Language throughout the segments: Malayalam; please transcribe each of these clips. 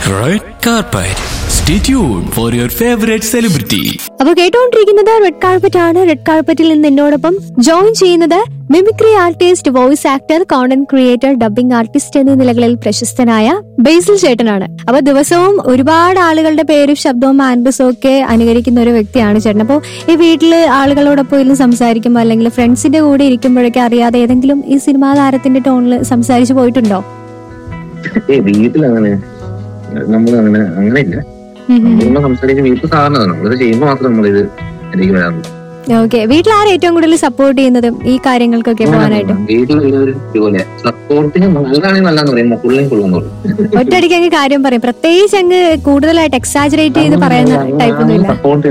Red carpet. Stay tuned for your favorite celebrity. അപ്പൊ കേട്ടുകൊണ്ടിരിക്കുന്നത് റെഡ് കാർപ്പറ്റ് ആണ് റെഡ് കാർപ്പറ്റിൽ നിന്ന് എന്നോടൊപ്പം ജോയിൻ ചെയ്യുന്നത് mimicry artist voice actor content creator dubbing artist എന്നീ നിലകളിൽ പ്രശസ്തനായ ബേസിൽ ചേട്ടനാണ് അപ്പൊ ദിവസവും ഒരുപാട് ആളുകളുടെ പേരും ശബ്ദവും ആൻഡ്രസും ഒക്കെ അനുകരിക്കുന്ന ഒരു വ്യക്തിയാണ് ചേട്ടൻ അപ്പോൾ ഈ വീട്ടില് ആളുകളോടൊപ്പം ഇരുന്ന് സംസാരിക്കുമ്പോൾ അല്ലെങ്കിൽ ഫ്രണ്ട്സിന്റെ കൂടെ ഇരിക്കുമ്പോഴൊക്കെ അറിയാതെ ഏതെങ്കിലും ഈ സിനിമാ താരത്തിന്റെ ടോണിൽ സംസാരിച്ചു പോയിട്ടുണ്ടോ ഏ വീട്ടിലങ്ങനെ നമ്മൾ അങ്ങനെ അങ്ങനെ ഇല്ല നമ്മൾ സംസാരിക്കുന്ന വീട്ടിൽ സാധാരണ നമ്മളിത് ചെയ്യുമ്പോൾ മാത്രം നമ്മളിത് എനിക്ക് വരാറുള്ളൂ ഓക്കെ വീട്ടിൽ ആരും ഏറ്റവും കൂടുതൽ സപ്പോർട്ട് ചെയ്യുന്നതും ഈ കാര്യങ്ങൾക്കൊക്കെ പോകാനായിട്ട് വീട്ടിലുള്ളവര് ഇതുപോലെ സപ്പോർട്ടിന് നല്ലതാണെങ്കിൽ നല്ലതെന്ന് പറയും പുള്ളിയും കൊള്ളുന്നു പറയും ഒറ്റയടിക്ക് അങ്ങ് കാര്യം പറയും പ്രത്യേകിച്ച് അങ്ങ് കൂടുതലായിട്ട് എക്സാജറേറ്റ് ചെയ്ത് പറയുന്ന ടൈപ്പ് ഒന്നുമില്ല സപ്പോർട്ട്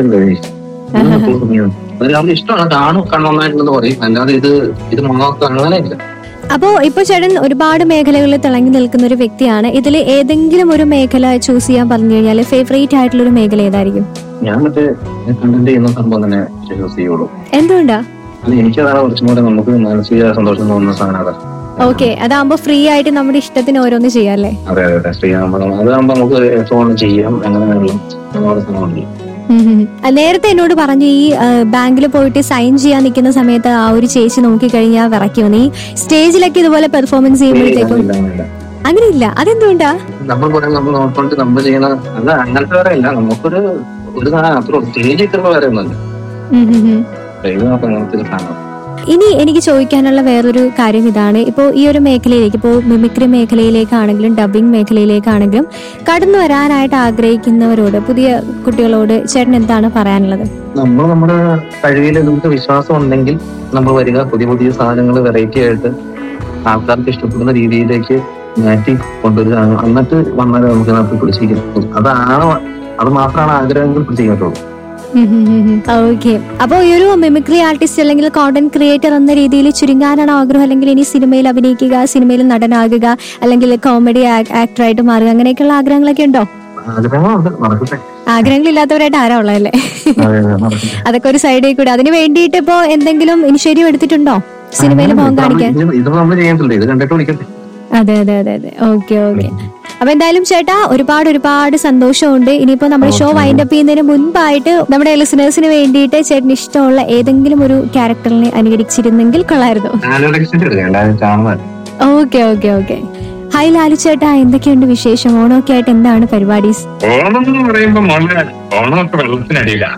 ചെയ്യുന്നത് അവർക്ക് ഇഷ്ടമാണ് കാണും കണ്ണൊന്നായിട്ടുള്ളത് പറയും അല്ലാതെ ഇത് ഇത് മാത്രം അങ്ങനെ ഇല്ല അപ്പോ ഇപ്പൊ ചേട്ടൻ ഒരുപാട് മേഖലകളിൽ തിളങ്ങി നിൽക്കുന്ന ഒരു വ്യക്തിയാണ് ഇതിൽ ഏതെങ്കിലും ഒരു മേഖല ചൂസ് ചെയ്യാൻ പറഞ്ഞു കഴിഞ്ഞാൽ ഫേവറേറ്റ് ആയിട്ടുള്ള ഒരു മേഖല ഏതായിരിക്കും ഞാൻ മറ്റേ കണ്ടന്റ് ചെയ്യുന്ന സംഭവം തന്നെ ചൂസ് ചെയ്യുള്ളൂ എന്തുകൊണ്ടാ അത് എനിക്കതാണ് കുറച്ചും കൂടെ നമുക്ക് മാനസിക സന്തോഷം തോന്നുന്ന സാധനം അതാ ഓക്കെ അതാകുമ്പോ ഫ്രീ ആയിട്ട് നമ്മുടെ ഇഷ്ടത്തിന് ഓരോന്ന് ചെയ്യാം അല്ലേ അതെ അതെ അതെ ശ്രീരാമ അതാകുമ്പോ നമുക്ക് ഫോൺ ചെയ്യാം എങ്ങനെ വേണമെങ്കിലും നമ്മുടെ സമയമുണ്ട് ഉം ഉം. ആ, നേരത്തെ എന്നോട് പറഞ്ഞു ഈ ബാങ്കിൽ പോയിട്ട് സൈൻ ചെയ്യാൻ നിൽക്കുന്ന സമയത്ത് ആ ഒരു ചേച്ചി നോക്കിക്കഴിഞ്ഞാൽ വിറയ്ക്കുമെന്ന് ഈ സ്റ്റേജിലൊക്കെ ഇതുപോലെ പെർഫോമൻസ് ചെയ്യുമ്പോഴത്തേക്കും ഇല്ല, ഇല്ല. അങ്ങനെ ഇല്ല അതെന്തുകൊണ്ടാ നമ്മൾ പറയാൻ നമ്മൾ നോക്കിക്കൊണ്ട് നമ്മൾ ചെയ്യണ അല്ല അങ്ങനത്തെ വേറെ ഇല്ല നമുക്കൊരു ഒരു സാധനം അത്ര സ്റ്റേജ് കിട്ടുമ്പോ വേറെ ഒന്നുമില്ല ഉം ഉം ഉം. ഇത് നമുക്ക് അങ്ങനത്തെ ഒരു സാധനം ഇനി എനിക്ക് ചോദിക്കാനുള്ള വേറൊരു കാര്യം ഇതാണ് ഇപ്പോൾ ഈ ഒരു മേഖലയിലേക്ക് ഇപ്പോൾ മിമിക്രി മേഖലയിലേക്കാണെങ്കിലും ഡബിംഗ് മേഖലയിലേക്കാണെങ്കിലും കടന്നു വരാനായിട്ട് ആഗ്രഹിക്കുന്നവരോട് പുതിയ കുട്ടികളോട് ചേട്ടൻ എന്താണ് പറയാനുള്ളത് നമ്മൾ നമ്മുടെ കഴിവിൽ നമുക്ക് വിശ്വാസം ഉണ്ടെങ്കിൽ നമ്മൾ വരിക പുതിയ പുതിയ സാധനങ്ങൾ വെറൈറ്റി ആയിട്ട് ആൾക്കാർക്ക് ഇഷ്ടപ്പെടുന്ന രീതിയിലേക്ക് മാറ്റി കൊണ്ടുവരിക എന്നിട്ട് വന്നാൽ നമുക്ക് നമുക്ക് പിടിച്ചിരിക്കും അതാണ് അത് മാത്രമാണ് ആഗ്രഹമെങ്കിൽ പിടിച്ചിരിക്കാൻ പറ്റുള്ളൂ ഓക്കെ അപ്പോൾ ഈ ഒരു മിമിക്രി ആർട്ടിസ്റ്റ് അല്ലെങ്കിൽ കോണ്ടന്റ് ക്രിയേറ്റർ എന്ന രീതിയിൽ ചുരുങ്ങാനാണ് ആഗ്രഹം അല്ലെങ്കിൽ ഇനി സിനിമയിൽ അഭിനയിക്കുക സിനിമയിൽ നടനാകുക അല്ലെങ്കിൽ കോമഡി ആക്ടറായിട്ട് മാറുക അങ്ങനെയൊക്കെയുള്ള ആഗ്രഹങ്ങളൊക്കെ ഉണ്ടോ ആഗ്രഹങ്ങളുണ്ട് നടക്കട്ടെ ആഗ്രഹങ്ങളില്ലാത്തവരായിട്ട് ആരാ ഉള്ളതല്ലേ അതെ അതെ നടക്കട്ടെ അതൊക്കെ ഒരു സൈഡിൽ കൂടെ അതിന് വേണ്ടിയിട്ട് ഇപ്പോ എന്തെങ്കിലും ഇനിഷ്യേറ്റീവ് എടുത്തിട്ടുണ്ടോ സിനിമയിൽ പോകാൻ കാണിക്കാൻ ഇത് ഇത് നമ്മൾ ചെയ്യത്തില്ല ഇത് കണ്ടിട്ട് വിളിക്കട്ടെ അതെ അതെ അതെ അതെ ഓക്കെ ഓക്കെ അപ്പൊ എന്തായാലും ചേട്ടാ ഒരുപാട് ഒരുപാട് സന്തോഷമുണ്ട് ഇനിയിപ്പോ നമ്മുടെ ഷോ വൈൻഡ് അപ്പ് ചെയ്യുന്നതിന് മുൻപായിട്ട് നമ്മുടെ ലിസണേഴ്സിന് വേണ്ടിയിട്ട് ചേട്ടന് ഇഷ്ടമുള്ള ഏതെങ്കിലും ഒരു ക്യാരക്ടറിനെ അനുകരിച്ചിരുന്നെങ്കിൽ കൊള്ളായിരുന്നു ആലോചിച്ചിട്ട് എടുക്കാം എല്ലാവരും കാണുന്നത് okay okay okay hi Lalu ചേട്ടാ എന്തൊക്കെയുണ്ട് വിശേഷം ഓണമൊക്കെ ആയിട്ട് എന്താണ് പരിപാടീസ് ഓണം എന്ന് പറയുമ്പോ മോളെ ഓണമൊക്കെ വെള്ളത്തിനടിയിലാണ്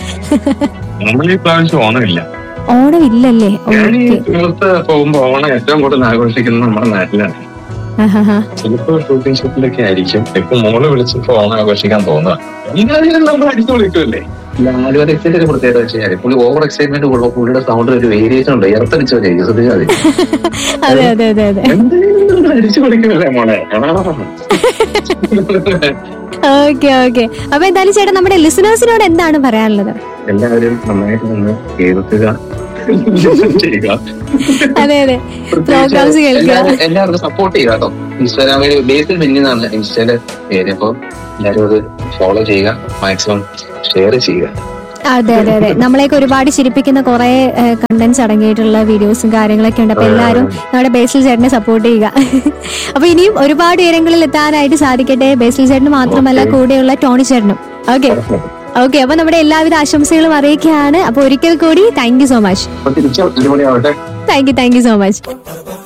നമ്മൾ ഈ പ്രാവശ്യം ഓണമില്ല ഓണം ഇല്ലല്ലേ ഞാൻ ഈ ഓക്കെ സുഹൃത്ത് പോകുമ്പോ ഓണം ഏറ്റവും കൂടുതൽ ആഘോഷിക്കുന്നത് നമ്മുടെ നാട്ടിലാണ് ചിലപ്പോ ഷൂട്ടിംഗ് ഷൂട്ടിലൊക്കെ ആയിരിക്കും ഇപ്പൊ മോള് വിളിച്ചപ്പോ ഓണം ആഘോഷിക്കാൻ തോന്നുക ഇതായാലും നമ്മൾ അടിച്ചു വിളിക്കുമല്ലേ ലാലു എക്സൈറ്റ് ഒരു പ്രത്യേകത വെച്ച് കഴിഞ്ഞാൽ പുള്ളി ഓവർ എക്സൈറ്റ്മെന്റ് ഉള്ള പുള്ളിയുടെ സൗണ്ടിൽ ഒരു വേരിയേഷൻ ഉണ്ട് ഇറത്തടിച്ചു വെച്ചാൽ ശ്രദ്ധിച്ചാൽ മതി അതെ അതെ അതെ അതെ എന്തായാലും നമ്മൾ അടിച്ചു വിളിക്കുമല്ലേ മോളെ ഓക്കെ ഓക്കെ അപ്പൊ എന്തായാലും ചേട്ടാ നമ്മുടെ ലിസണേഴ്സിനോട് എന്താണ് പറയാനുള്ളത് എല്ലാവരും നന്നായിട്ട് നിന്ന് കേൾക്കുക ചെയ്യുക അതെ അതെ പ്രോഗ്രാംസ് കേൾക്കുക എല്ലാവരും- എല്ലാവർക്കും സപ്പോർട്ട് ചെയ്യുക കേട്ടോ ഇൻസ്റ്റാഗ്രാമിൽ ബേസിൽ മിന്നിന്നാണ് ഇൻസ്റ്റയിലെ പേര് അപ്പൊ എല്ലാവരും അത് ഫോളോ ചെയ്യുക മാക്സിമം ഷെയർ ചെയ്യുക അതെ അതെ അതെ നമ്മളെയൊക്കെ ഒരുപാട് ചിരിപ്പിക്കുന്ന കുറെ കണ്ടന്റ്സ് അടങ്ങിയിട്ടുള്ള വീഡിയോസും കാര്യങ്ങളൊക്കെ ഉണ്ട് അപ്പൊ എല്ലാവരും നമ്മുടെ ബേസിൽ ചേട്ടനെ സപ്പോർട്ട് ചെയ്യുക അപ്പൊ ഇനിയും ഒരുപാട് ഉയരങ്ങളിൽ എത്താനായിട്ട് സാധിക്കട്ടെ ബേസിൽ ചേട്ടന് മാത്രമല്ല Okay. കൂടെയുള്ള ടോണി ചേട്ടനും ഓക്കെ ഓക്കെ അപ്പൊ നമ്മുടെ എല്ലാവിധ ആശംസകളും അറിയിക്കുകയാണ് അപ്പൊ ഒരിക്കൽ കൂടി താങ്ക് യു സോ മച്ച് അപ്പൊ തിരിച്ചു അടിപൊളിയാവട്ടെ thank you thank you so much